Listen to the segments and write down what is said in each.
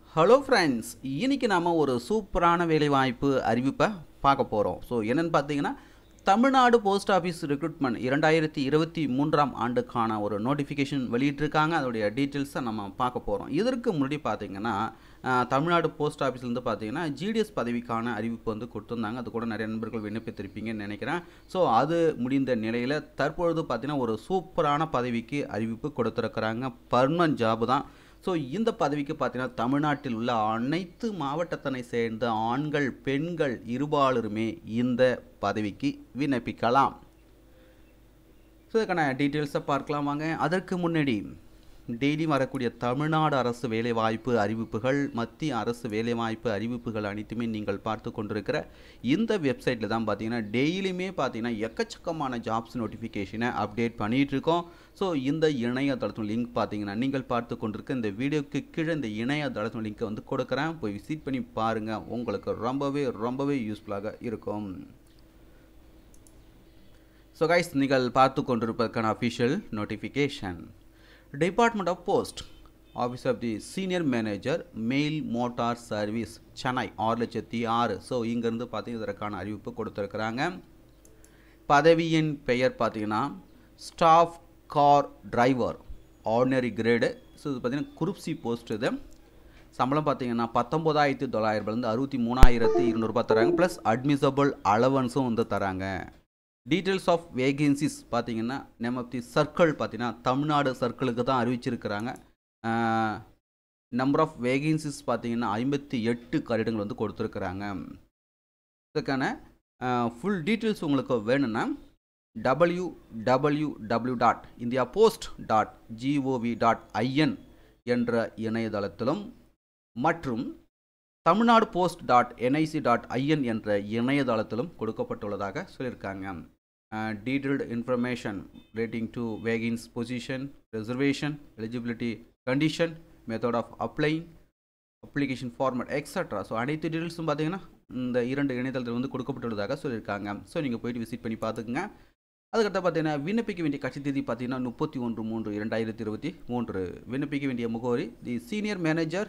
hello friends இன்னைக்கு நாம ஒரு சூப்பரான வேலைவாய்ப்பு அறிவிப்பை பார்க்க போகிறோம் ஸோ என்னென்னு பார்த்தீங்கன்னா தமிழ்நாடு போஸ்ட் ஆஃபீஸ் ரெக்ரூட்மெண்ட் இரண்டாயிரத்தி இருபத்தி மூன்றாம் ஆண்டுக்கான ஒரு நோட்டிஃபிகேஷன் வெளியிட்டிருக்காங்க அதோடைய டீட்டெயில்ஸை நம்ம பார்க்க போகிறோம் இதற்கு முன்னாடி பார்த்தீங்கன்னா அஹ், தமிழ்நாடு போஸ்ட் ஆஃபீஸ்லேருந்து பார்த்தீங்கன்னா ஜிடிஎஸ் பதவிக்கான அறிவிப்பு வந்து கொடுத்துருந்தாங்க அது கூட நிறைய நண்பர்கள் விண்ணப்பித்திருப்பீங்கன்னு நினைக்கிறேன் ஸோ அது முடிந்த நிலையில் தற்பொழுது பார்த்தீங்கன்னா ஒரு சூப்பரான பதவிக்கு அறிவிப்பு கொடுத்துருக்குறாங்க பர்மனன்ட் ஜாப் தான் ஸோ இந்த பதவிக்கு பார்த்தீங்கன்னா தமிழ்நாட்டில் உள்ள அனைத்து மாவட்டத்தினை சேர்ந்த ஆண்கள் பெண்கள் இருபாலருமே இந்த பதவிக்கு விண்ணப்பிக்கலாம் ஸோ இதுக்கான டீட்டெயில்ஸை பார்க்கலாம் வாங்க அதற்கு முன்னாடி டெய்லி வரக்கூடிய தமிழ்நாடு அரசு வேலைவாய்ப்பு அறிவிப்புகள் மத்திய அரசு வேலைவாய்ப்பு அறிவிப்புகள் அனைத்துமே நீங்கள் பார்த்து கொண்டிருக்கிற இந்த வெப்சைட்டில் தான் பார்த்தீங்கன்னா டெய்லியுமே பார்த்தீங்கன்னா எக்கச்சக்கமான ஜாப்ஸ் நோட்டிஃபிகேஷனை அப்டேட் பண்ணிகிட்டு இருக்கோம் ஸோ இந்த இணையதளத்தின் லிங்க் பார்த்தீங்கன்னா நீங்கள் பார்த்து கொண்டிருக்க இந்த வீடியோக்கு கீழே இந்த இணையதளத்தின் லிங்க்கை வந்து கொடுக்குறேன் போய் விசிட் பண்ணி பாருங்கள் உங்களுக்கு ரொம்பவே ரொம்பவே யூஸ்ஃபுல்லாக இருக்கும் ஸோ கைஸ் நீங்கள் பார்த்து கொண்டிருப்பதற்கான official notification department of post office of the senior manager mail motor service Chennai ஆறு லட்சத்தி ஆறு ஸோ இங்கேருந்து பார்த்தீங்கன்னா இதற்கான அறிவிப்பு கொடுத்துருக்குறாங்க பதவியின் பெயர் பார்த்தீங்கன்னா staff car driver ordinary grade so இது பார்த்தீங்கன்னா குரூப் சி போஸ்ட் இது சம்பளம் பார்த்தீங்கன்னா பத்தொம்போதாயிரத்தி தொள்ளாயிரத்துலேருந்து அறுபத்தி மூணாயிரத்தி இருநூறுபா தராங்க ப்ளஸ் அட்மிசபிள் அலவன்ஸும் வந்து தராங்க டீட்டெயில்ஸ் ஆஃப் வேகன்சிஸ் பார்த்தீங்கன்னா நேம் ஆஃப் தி சர்க்கிள் பார்த்தீங்கன்னா தமிழ்நாடு சர்க்கிளுக்கு தான் அறிவிச்சிருக்கிறாங்க நம்பர் ஆஃப் வேகன்சிஸ் பார்த்தீங்கன்னா ஐம்பத்தி எட்டு கட்டிடங்கள் வந்து கொடுத்துருக்குறாங்க இதுக்கான ஃபுல் டீட்டெயில்ஸ் உங்களுக்கு வேணும்னா W W W dot India post dot GOV dot IN என்ற இணையதளத்திலும் மற்றும் Tamil Nadu post dot NIC dot IN என்ற இணையதளத்திலும் கொடுக்கப்பட்டுள்ளதாக சொல்லியிருக்காங்க detailed information relating to vacancies position reservation eligibility condition method of applying application format extra so அனைத்து டீட்டெயில்ஸும் பார்த்தீங்கன்னா இந்த இரண்டு இணையதளத்தில் வந்து கொடுக்கப்பட்டுள்ளதாக சொல்லியிருக்காங்க ஸோ நீங்கள் போயிட்டு விசிட் பண்ணி பார்த்துக்குங்க அதுக்கடுத்து பார்த்தீங்கன்னா விண்ணப்பிக்க வேண்டிய கட்சி தேதி பார்த்தீங்கன்னா முப்பத்தி ஒன்று மூன்று இரண்டாயிரத்தி இருபத்தி மூன்று விண்ணப்பிக்க வேண்டிய முகவரி the senior manager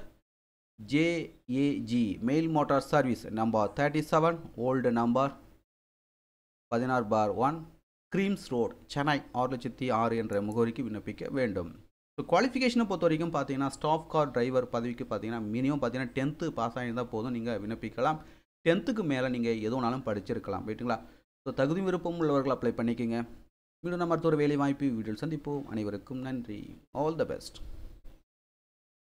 JAG mail motor service number thirty seven old number பதினாறு பார் ஒன் க்ரீம்ஸ் ரோட் சென்னை ஆறு லட்சத்தி ஆறு என்ற முகவரிக்கு விண்ணப்பிக்க வேண்டும் ஸோ குவாலிஃபிகேஷனை பொறுத்த வரைக்கும் பார்த்தீங்கன்னா ஸ்டாஃப் கார் டிரைவர் பதவிக்கு பார்த்தீங்கன்னா மினிமம் பார்த்தீங்கன்னா டென்த்து பாஸ் ஆகியிருந்தால் போதும் நீங்கள் விண்ணப்பிக்கலாம் டென்த்துக்கு மேலே நீங்கள் எது வேணாலும் படிச்சிருக்கலாம் ரைட்டுங்களா ஸோ தகுதி விருப்பம் உள்ளவர்கள் அப்ளை பண்ணிக்கோங்க மீண்டும் நம்ம அடுத்த ஒரு வேலை வாய்ப்பு வீடியோ சந்திப்போம் அனைவருக்கும் நன்றி ஆல் த பெஸ்ட்